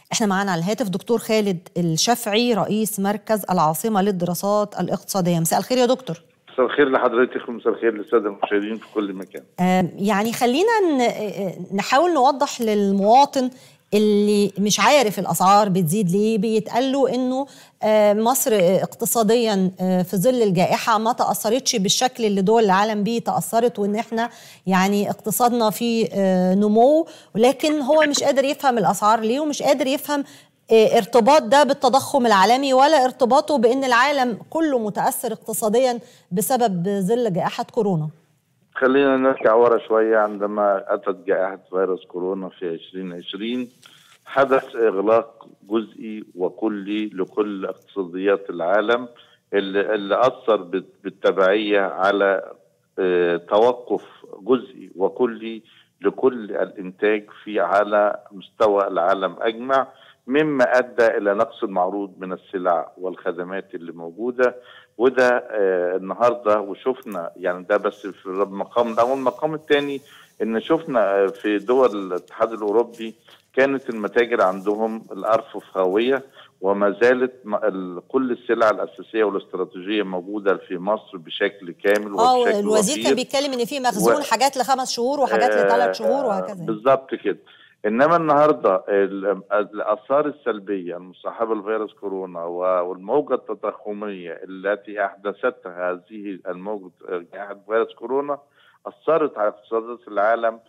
احنا معانا على الهاتف دكتور خالد الشافعي رئيس مركز العاصمه للدراسات الاقتصاديه مساء الخير يا دكتور مساء الخير لحضرتك ومساء الخير للساده المشاهدين في كل مكان. يعني خلينا نحاول نوضح للمواطن اللي مش عارف الاسعار بتزيد ليه بيتقال له انه مصر اقتصاديا في ظل الجائحه ما تاثرتش بالشكل اللي دول العالم بيه تاثرت وان احنا يعني اقتصادنا في نمو ولكن هو مش قادر يفهم الاسعار ليه ومش قادر يفهم ارتباط ده بالتضخم العالمي ولا ارتباطه بان العالم كله متاثر اقتصاديا بسبب ظل جائحه كورونا خلينا نرجع ورا شوية عندما أتت جائحة فيروس كورونا في 2020 حدث إغلاق جزئي وكلي لكل اقتصاديات العالم اللي, اللي أثر بالتبعية على توقف جزئي وكلي لكل الإنتاج في على مستوى العالم أجمع مما ادى الى نقص المعروض من السلع والخدمات اللي موجوده وده آه النهارده وشفنا يعني ده بس في المقام الاول المقام الثاني ان شفنا في دول الاتحاد الاوروبي كانت المتاجر عندهم الارفف خاويه وما زالت كل السلع الاساسيه والاستراتيجيه موجوده في مصر بشكل كامل اه الوزير كان بيتكلم ان في مخزون و... حاجات لخمس شهور وحاجات آه لثلاث شهور وهكذا بالظبط كده انما النهارده الاثار السلبيه المصاحبه لفيروس كورونا والموجه التضخميه التي احدثتها هذه الموجه جائحه فيروس كورونا اثرت على اقتصادات العالم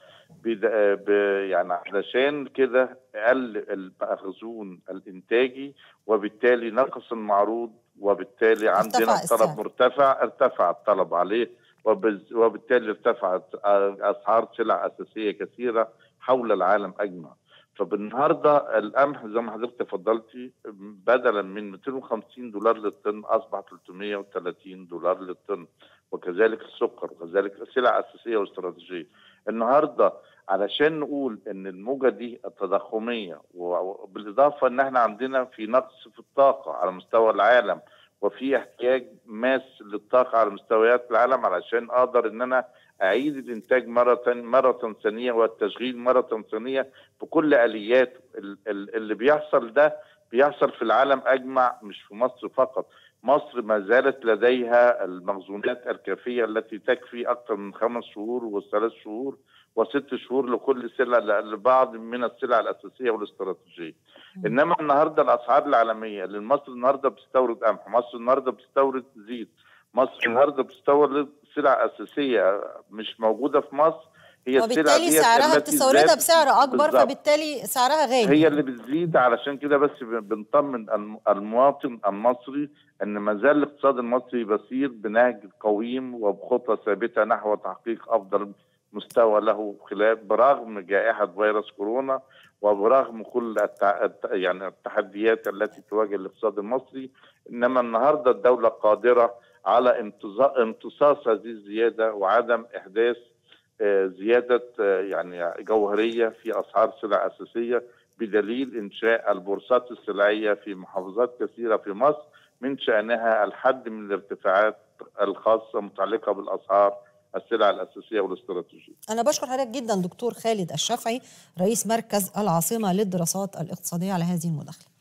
ب يعني علشان كده قل المخزون الانتاجي وبالتالي نقص المعروض وبالتالي عندنا طلب مرتفع ارتفع الطلب عليه وبالتالي ارتفعت اسعار سلع اساسيه كثيره حول العالم اجمع فبالنهارده القمح زي ما حضرتك تفضلتي بدلا من 250 دولار للطن اصبح 330 دولار للطن وكذلك السكر وكذلك سلع اساسيه واستراتيجيه النهارده علشان نقول ان الموجه دي التضخميه وبالاضافه ان احنا عندنا في نقص في الطاقه على مستوى العالم وفي احتياج ماس للطاقه على مستويات العالم علشان اقدر ان انا اعيد الانتاج مره مره ثانيه والتشغيل مره ثانيه بكل الياته اللي بيحصل ده بيحصل في العالم اجمع مش في مصر فقط مصر ما زالت لديها المخزونات الكافيه التي تكفي اكثر من خمس شهور وثلاث شهور وست شهور لكل سلع لبعض من السلع الاساسيه والاستراتيجيه. انما النهارده الاسعار العالميه اللي مصر النهارده بتستورد قمح، مصر النهارده بتستورد زيت، مصر النهارده بتستورد سلع اساسيه مش موجوده في مصر هي وبالتالي سعرها بتستوردها بسعر اكبر بالزبط. فبالتالي سعرها غالي هي اللي بتزيد علشان كده بس بنطمن المواطن المصري ان ما زال الاقتصاد المصري بسير بنهج قويم وبخطى ثابته نحو تحقيق افضل مستوى له خلال برغم جائحه فيروس كورونا وبرغم كل التع... يعني التحديات التي تواجه الاقتصاد المصري انما النهارده الدوله قادره على امتصاص هذه الزياده وعدم احداث زياده يعني جوهريه في اسعار سلع اساسيه بدليل انشاء البورصات السلعيه في محافظات كثيره في مصر من شانها الحد من الارتفاعات الخاصه متعلقه بالاسعار السلع الاساسيه والاستراتيجيه. انا بشكر حضرتك جدا دكتور خالد الشافعي رئيس مركز العاصمه للدراسات الاقتصاديه على هذه المداخله.